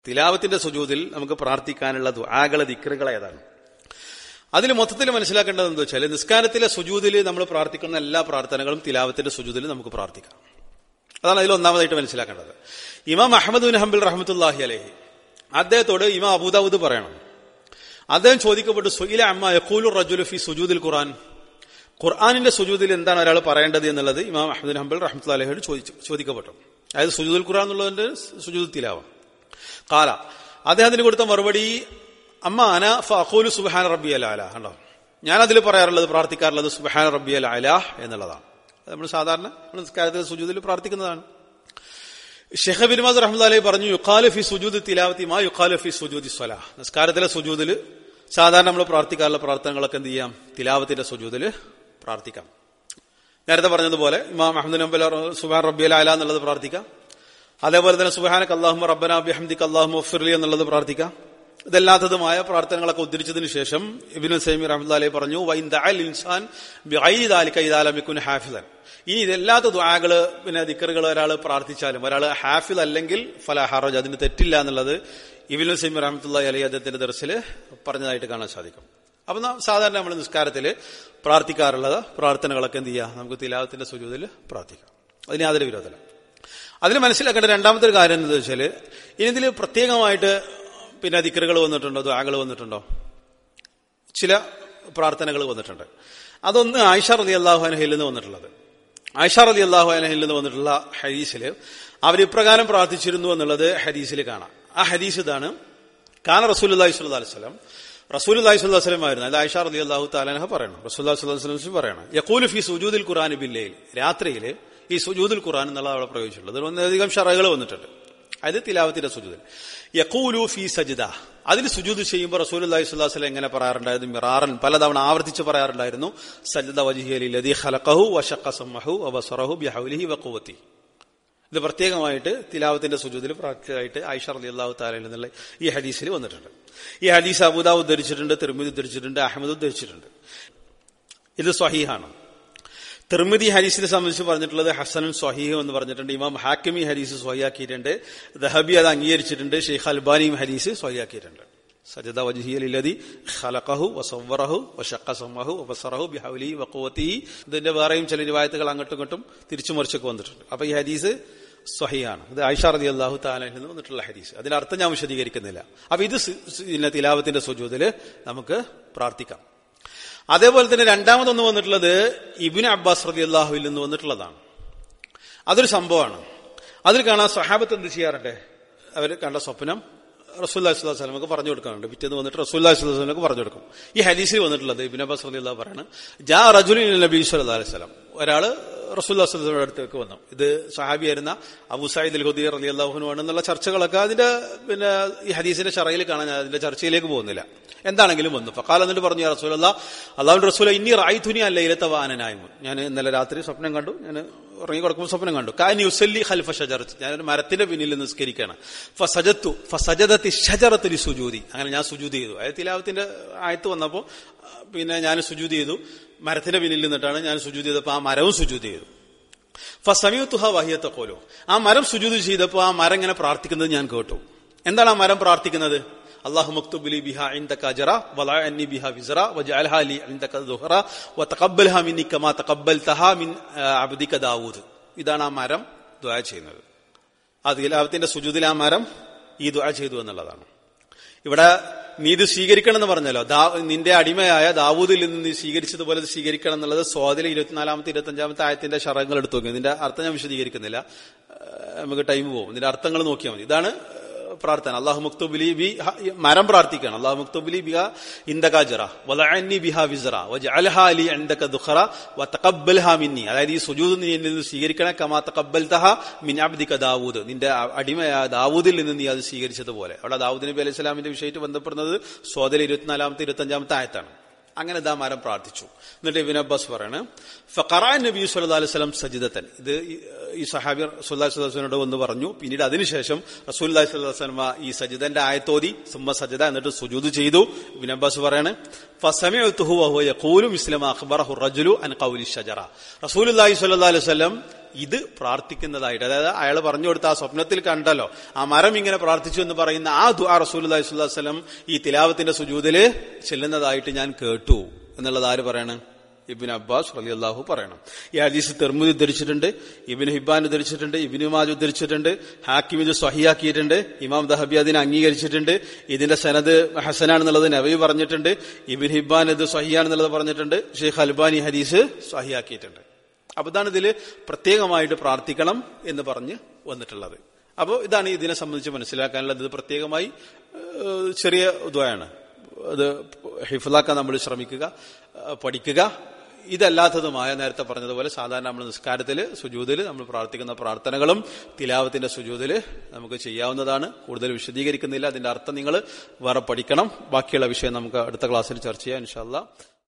തിലാവത്തിന്റെ സുജൂതിൽ നമുക്ക് പ്രാർത്ഥിക്കാനുള്ള ദുആകളെ ദിക്റുകൾ ഏതാണ് അതിൽ മൊത്തത്തിൽ മനസ്സിലാക്കേണ്ടത് എന്താ വെച്ചാൽ നിസ്കാരത്തിലെ സുജൂതിൽ നമ്മൾ പ്രാർത്ഥിക്കുന്ന എല്ലാ പ്രാർത്ഥനകളും തിലാവത്തിന്റെ സുജൂതിൽ നമുക്ക് പ്രാർത്ഥിക്കാം അതാണ് അതിൽ ഒന്നാമതായിട്ട് മനസ്സിലാക്കേണ്ടത് ഇമാം അഹമ്മദ് ബിൻ ഹംബിൽ റഹ്മത്തുല്ലാഹി അലഹി അദ്ദേഹത്തോട് ഇമാം അബൂദാവൂദ് പറയണം അദ്ദേഹം ചോദിക്കപ്പെട്ടു സുയില അമ്മ യക്കൂലു റജുലു ഫി സുജൂദിൽ ഖുർആൻ ഖുർആാനിന്റെ സുജൂദിൽ എന്താണ് ഒരാൾ പറയേണ്ടത് എന്നുള്ളത് ഇമാം അഹമ്മദ് ഹംബൽ റഹ്മത്തുല്ലാ അലഹിയോട് ചോദിച്ചു ചോദിക്കപ്പെട്ടു അതായത് സുജൂദുൽ ഖുർആൻ എന്നുള്ളതിന്റെ സുജൂദ് തിലാവ കാല അദ്ദേഹത്തിന് കൊടുത്ത മറുപടി അമ്മ അന ഫഖൂലു സുബഹാന റബ്ബി അല അല കണ്ടോ ഞാൻ അതിൽ പറയാറുള്ളത് പ്രാർത്ഥിക്കാറുള്ളത് സുബഹാന റബ്ബി അല അല എന്നുള്ളതാണ് നമ്മൾ സാധാരണ നിസ്കാരത്തിൽ സുജൂദിൽ പ്രാർത്ഥിക്കുന്നതാണ് ഷെഹ ബിൻമാസ് റഹ്മദ് പറഞ്ഞു യുഖാലു ഫി സുജൂദ് തിലാവത്തി മാ യുഖാലു ഫി സുജൂദി സ്വലാ നിസ്കാരത്തിലെ സുജൂദിൽ സാധാരണ നമ്മൾ പ്രാർത്ഥിക്കാറുള്ള പ്രാർത്ഥനകളൊക്കെ എന്ത് ചെയ്യാം തിലാവത്തിന്റെ സുജൂദിൽ പ്രാർത്ഥിക്കാം നേരത്തെ പറഞ്ഞതുപോലെ ഇമാം അഹമ്മദ് നബൽ സുബാൻ റബ്ബി അല എന്നുള്ളത് പ്രാർത്ഥിക്കാം അതേപോലെ തന്നെ സുബാനക്ക് അള്ളാഹു റബ്ബന ബിഹംദിക്ക് അള്ളാഹു ഫിർലി എന്നുള്ളത് പ്രാർത്ഥിക്കാം ഇതല്ലാത്തതുമായ പ്രാർത്ഥനകളൊക്കെ ഉദ്ധരിച്ചതിന് ശേഷം ഇബിനു സൈമി റഹ്മദ് പറഞ്ഞു ഇൻസാൻ ഹാഫിദൻ ഇനി ഇതല്ലാത്ത ദ്വാകള് പിന്നെ ദിക്കറുകൾ ഒരാൾ പ്രാർത്ഥിച്ചാലും ഒരാൾ ഹാഫിദ് അല്ലെങ്കിൽ ഫല ഹറജ് അതിന് തെറ്റില്ല എന്നുള്ളത് ഇബിനു സൈമി റഹ്മത്തുള്ള അലി അദ്ദേഹത്തിന്റെ ദർശില് പറഞ്ഞതായിട്ട് കാണാൻ സാധിക്കും അപ്പൊ സാധാരണ നമ്മൾ നിസ്കാരത്തിൽ പ്രാർത്ഥിക്കാറുള്ളത് പ്രാർത്ഥനകളൊക്കെ എന്ത് ചെയ്യുക നമുക്ക് തിലാവത്തിന്റെ സുജൂതിൽ പ്രാർത്ഥിക്കാം അതിന് യാതൊരു വിരോധമില്ല അതിന് മനസ്സിലാക്കേണ്ട രണ്ടാമത്തെ ഒരു കാര്യം എന്താ വെച്ചാൽ ഇതിൽ പ്രത്യേകമായിട്ട് പിന്നെ ദിക്കറുകൾ വന്നിട്ടുണ്ടോ ദ്വാകൾ വന്നിട്ടുണ്ടോ ചില പ്രാർത്ഥനകൾ വന്നിട്ടുണ്ട് അതൊന്ന് ആയിഷ റലി അള്ളാഹു അനഹയിൽ നിന്ന് വന്നിട്ടുള്ളത് ആയിഷ റലി അള്ളാഹു അനഹയിൽ നിന്ന് വന്നിട്ടുള്ള ഹദീസിൽ അവർ ഇപ്രകാരം പ്രാർത്ഥിച്ചിരുന്നു എന്നുള്ളത് ഹദീസിൽ കാണാം ആ ഹദീസ് ഇതാണ് കാന റസൂൽ അള്ളാഹി സ്വല്ലാ അലൈവലം റസൂൽ അള്ളാഹി സ്വല്ലാ വസ്ലം ആയിരുന്നു അത് ആയിഷ റലി അള്ളാഹു താലനഹ പറയണം റസൂൽ സ്വലം പറയണം യക്കൂൽ ഫി സുജൂദിൽ ഖുറാൻ ബില്ലയിൽ രാത്രിയിൽ ഈ സുജൂദുൽ ഖുറാൻ എന്നുള്ള അവിടെ പ്രയോഗിച്ചിട്ടുള്ളത് ഒന്നധികം ഷറകൾ വന്നിട്ടുണ്ട് അത് തിലാവത്തിന്റെ സുജൂദ് യക്കൂലു ഫി സജിദ അതിൽ സുജൂദ് ചെയ്യുമ്പോൾ റസൂൽ അള്ളഹി സ്വലാസ്ലം എങ്ങനെ പറയാറുണ്ടായിരുന്നു മിറാറൻ പലതവണ ആവർത്തിച്ച് പറയാറുണ്ടായിരുന്നു സജിദ വജിഹലി ഖലഖഹു വഷഖ സമ്മഹു വബസറഹു ബിഹൗലിഹി വഖുവത്തി ഇത് പ്രത്യേകമായിട്ട് തിലാവത്തിന്റെ സുജൂദിൽ പ്രാർത്ഥിച്ചതായിട്ട് ആയിഷ റലി അള്ളാഹു താലയിൽ നിന്നുള്ള ഈ ഹദീസിൽ വന്നിട്ടുണ്ട് ഈ ഹദീസ് അബുദാവ് ഉദ്ധരിച്ചിട്ടുണ്ട് തിരുമിതി ഉദ്ധരിച്ചിട്ടുണ്ട് അഹമ്മദ് ഉദ്ധരിച്ചിട്ടുണ്ട് ഇത് സ്വഹീഹാണ് തിർമിതി ഹരീസിനെ സംബന്ധിച്ച് പറഞ്ഞിട്ടുള്ളത് ഹസനുൻ സ്വഹീഹ് എന്ന് പറഞ്ഞിട്ടുണ്ട് ഇമാം ഹാക്കിമി ഹരീസ് സ്വഹിയാക്കിയിട്ടുണ്ട് ദഹബി അത് അംഗീകരിച്ചിട്ടുണ്ട് ഷെയ്ഖ് അൽബാനിയും ഹരീസ് സ്വഹിയാക്കിയിട്ടുണ്ട് സജദ വജിഹിയലില്ലതി ഖലഖഹു വസവറഹു വഷഖ സമ്മഹു വബസറഹു ബിഹൗലി വഖുവതി ഇതിന്റെ വേറെയും ചില രൂപായത്തുകൾ അങ്ങോട്ടും ഇങ്ങോട്ടും തിരിച്ചു മറിച്ചൊക്കെ വന്നിട്ടുണ്ട് അപ്പൊ ഈ ഹദീസ് സ്വഹിയാണ് ഇത് ആയിഷ റതി അള്ളാഹു താലയിൽ നിന്ന് വന്നിട്ടുള്ള ഹദീസ് അതിന്റെ അർത്ഥം ഞാൻ വിശദീകരിക്കുന്നില്ല അപ്പൊ ഇത് തിലാവത്തിന്റെ സുജൂതില് നമുക്ക് പ്രാർത്ഥിക്കാം അതേപോലെ തന്നെ രണ്ടാമതൊന്ന് വന്നിട്ടുള്ളത് ഇബിന് അബ്ബാസ് റതി അള്ളാഹുവിൽ നിന്ന് വന്നിട്ടുള്ളതാണ് അതൊരു സംഭവമാണ് അതിൽ കാണാൻ സഹാബത്ത് എന്ത് ചെയ്യാറുണ്ട് അവർ കണ്ട സ്വപ്നം റസൂല്ലാ സ്വലാസ്ലമക്ക് പറഞ്ഞു കൊടുക്കാറുണ്ട് പിറ്റേന്ന് വന്നിട്ട് റസൂല്ലാ സ്വലാസ്ലമക്ക് പറഞ്ഞു കൊടുക്കും ഈ ഹദീസിൽ വന്നിട്ടുള്ളത് ഇബിൻ അബ്ബാസ് റതി അള്ളാഹ് പറയാണ് ജാ റജുലിൻ നബി സ്വല്ലാ അലൈഹി സ്വലം ഒരാള് റസൂല്ലാ സ്വലയുടെ അടുത്തേക്ക് വന്നു ഇത് സഹാബിയായിരുന്ന അബു സായിദ് അൽ ഹുദീർ അലി അള്ളാഹുനു ആണെന്നുള്ള ചർച്ചകളൊക്കെ അതിന്റെ പിന്നെ ഈ ഹദീസിന്റെ ഷറയിൽ കാണാൻ ഞാൻ അതിന്റെ ചർച്ചയിലേക്ക് പോകുന്നില്ല എന്താണെങ്കിലും വന്നു ഫക്കാൽ എന്നിട്ട് പറഞ്ഞു റസൂൽ അള്ളാഹു റസൂല ഇനി റായിഥുനി അല്ല ഇലത്ത വാനനായ്മു ഞാൻ ഇന്നലെ രാത്രി സ്വപ്നം കണ്ടു ഞാൻ ഉറങ്ങി കൊടുക്കുമ്പോൾ സ്വപ്നം കണ്ടു കാനി ഉസല്ലി ഖൽഫ ഷജറത്ത് ഞാനൊരു മരത്തിന്റെ പിന്നിൽ നിസ്കരിക്കുകയാണ് ഫസജത്തു ഫസജദത്തി ഷജറത്തിൽ സുജൂതി അങ്ങനെ ഞാൻ സുജൂതി ചെയ്തു അതായത് തിലാവത്തിന്റെ ആയത്ത് വന്നപ്പോൾ പിന്നെ ഞാൻ സുജൂതി ചെയ്തു മരത്തിന്റെ പിന്നിൽ നിന്നിട്ടാണ് ഞാൻ സുജൂതി ചെയ്തപ്പോൾ ആ മരവും സുജൂതി ചെയ്തു ഫസമിയുത്തുഹ വഹിയത്തെ കോലോ ആ മരം സുജൂതി ചെയ്തപ്പോൾ ആ മരം ഇങ്ങനെ പ്രാർത്ഥിക്കുന്നത് ഞാൻ കേട്ടു എന്താണ് ആ മരം പ്രാർത്ഥിക്കുന്നത് അള്ളാഹു മക്തുബ് ലി ബിഹ عندك اجرا ولا عني بها وزرا واجعلها لي عندك ظهرا وتقبلها مني كما تقبلتها من عبدك داവൂദ് ഇതാണ് ആ മരം ദുആ ചെയ്യുന്നത് ആ തിലാവത്തിന്റെ സുജൂദിൽ ആ മരം ഈ ദുആ ചെയ്തു എന്നുള്ളതാണ് ഇവിടെ നീ ഇത് സ്വീകരിക്കണം എന്ന് പറഞ്ഞല്ലോ നിന്റെ അടിമയായ ദാവൂദിൽ നിന്ന് നീ സ്വീകരിച്ചതുപോലെ സ്വീകരിക്കണം എന്നുള്ളത് സ്വാതിലെ ഇരുപത്തിനാലാമത്തെ ഇരുപത്തഞ്ചാമത്തെ ആയത്തിന്റെ ഷറങ്ങൾ എടുത്തു നോക്കി ഇതിന്റെ അർത്ഥം ഞാൻ വിശദീകരിക്കുന്നില്ല നമുക്ക് ടൈം പോകും ഇതിന്റെ അർത്ഥങ്ങൾ നോക്കിയാൽ മതി ഇതാണ് പ്രാർത്ഥന അള്ളാഹു മുക്തുബിലി ബി മരം പ്രാർത്ഥിക്കണം അള്ളാഹു മുക്തുബിലി ബിഹ ഇന്ദകാജറ വലഅന്നി ബിഹ വിസറ വജഅൽഹ ലി ഇൻദക ദുഖറ വതഖബ്ബൽഹ മിന്നി അതായത് ഈ സുജൂദ് നീ എന്നിൽ നിന്ന് സ്വീകരിക്കണം കമാ തഖബ്ബൽതഹ മിൻ അബ്ദിക ദാവൂദ് നിന്റെ അടിമയായ ദാവൂദിൽ നിന്ന് നീ അത് സ്വീകരിച്ചതുപോലെ അവിടെ ദാവൂദ് നബി അലൈഹി സ്വലാമിന്റെ വിഷയമായിട്ട് ബന്ധപ്പെടുന്നത് സോദര ഇരുപത്തിനാലാമത്തെ ഇരുപത്തഞ്ചാമത്തെ ആയത്താണ് അങ്ങനെ ദാ മരം പ്രാർത്ഥിച്ചു എന്നിട്ട് ഇബിൻ അബ്ബാസ് പറയാണ് ഫഖറാൻ നബി സല്ലല്ലാഹു അലൈഹി വസല്ലം സജിദത്തൻ ഇത് ഈ സഹാബി റസൂലുള്ളാഹി സ്വല്ലല്ലാഹു അലൈഹി വസല്ലമയോട് വന്ന് പറഞ്ഞു പിന്നീട് അതിനുശേഷം റസൂലുള്ളാഹി സ്വല്ലല്ലാഹു അലൈഹി വസല്ലമ ഈ സജിദന്റെ ആയത്തോതി സുമ്മ സജദ എന്നിട്ട് സുജൂദ് ചെയ്തു ഇബിൻ അബ്ബാസ് പറയാണ് ഫസമിഅതുഹു വഹുവ യഖൂലു മിസ്ലമ അഖ്ബറഹു റജുലു അൻ ഖൗലി ഷജറ റസൂലുള്ളാഹി സ്വല്ലല്ലാഹു അലൈഹി വസല്ലം ഇത് പ്രാർത്ഥിക്കുന്നതായിട്ട് അതായത് അയാൾ പറഞ്ഞു കൊടുത്ത ആ സ്വപ്നത്തിൽ കണ്ടല്ലോ ആ മരം ഇങ്ങനെ പ്രാർത്ഥിച്ചു എന്ന് പറയുന്ന ആ ദുആ റസൂൽ വസ്ലം ഈ തിലാവത്തിന്റെ സുജൂതില് ചെല്ലുന്നതായിട്ട് ഞാൻ കേട്ടു എന്നുള്ളത് ആര് പറയണം ഇബിൻ അബ്ബാസ് റലി അള്ളാഹു പറയണം ഈ ഹദീസ് തെർമുദ് ഉദ്ധരിച്ചിട്ടുണ്ട് ഇബിൻ ഹിബാൻ ഉദ്ധരിച്ചിട്ടുണ്ട് ഇബിൻ മാജ് ഉദ്ധരിച്ചിട്ടുണ്ട് ഹാക്കിം ഇത് സ്വഹിയാക്കിയിട്ടുണ്ട് ഇമാം ദഹബി അതിനെ അംഗീകരിച്ചിട്ടുണ്ട് ഇതിന്റെ സനത് ഹസനാണെന്നുള്ളത് നബി പറഞ്ഞിട്ടുണ്ട് ഇബിൻ ഹിബാൻ ഇത് സ്വഹിയാണെന്നുള്ളത് പറഞ്ഞിട്ടുണ്ട് ഷെയ്ഖ് അൽബാനി ഹദീസ് സ്വഹിയാക്കിയിട്ടുണ്ട് അപ്പൊ ഇതാണ് ഇതിൽ പ്രത്യേകമായിട്ട് പ്രാർത്ഥിക്കണം എന്ന് പറഞ്ഞ് വന്നിട്ടുള്ളത് അപ്പോൾ ഇതാണ് ഇതിനെ സംബന്ധിച്ച് മനസ്സിലാക്കാനുള്ളത് ഇത് പ്രത്യേകമായി ഏഹ്, ചെറിയ ദ്വയാണ് അത് ഹിഫിലാക്കാൻ നമ്മൾ ശ്രമിക്കുക ഏഹ്, പഠിക്കുക ഇതല്ലാത്തതുമായ നേരത്തെ പറഞ്ഞതുപോലെ സാധാരണ നമ്മൾ നിസ്കാരത്തിൽ സുജൂതിൽ നമ്മൾ പ്രാർത്ഥിക്കുന്ന പ്രാർത്ഥനകളും തിലാവത്തിന്റെ സുജൂതിൽ നമുക്ക് ചെയ്യാവുന്നതാണ് കൂടുതൽ വിശദീകരിക്കുന്നില്ല അതിന്റെ അർത്ഥം നിങ്ങൾ വേറെ പഠിക്കണം ബാക്കിയുള്ള വിഷയം നമുക്ക് അടുത്ത ക്ലാസ്സിൽ ചർച്ച ചെയ്യാം ഇൻഷാല്ല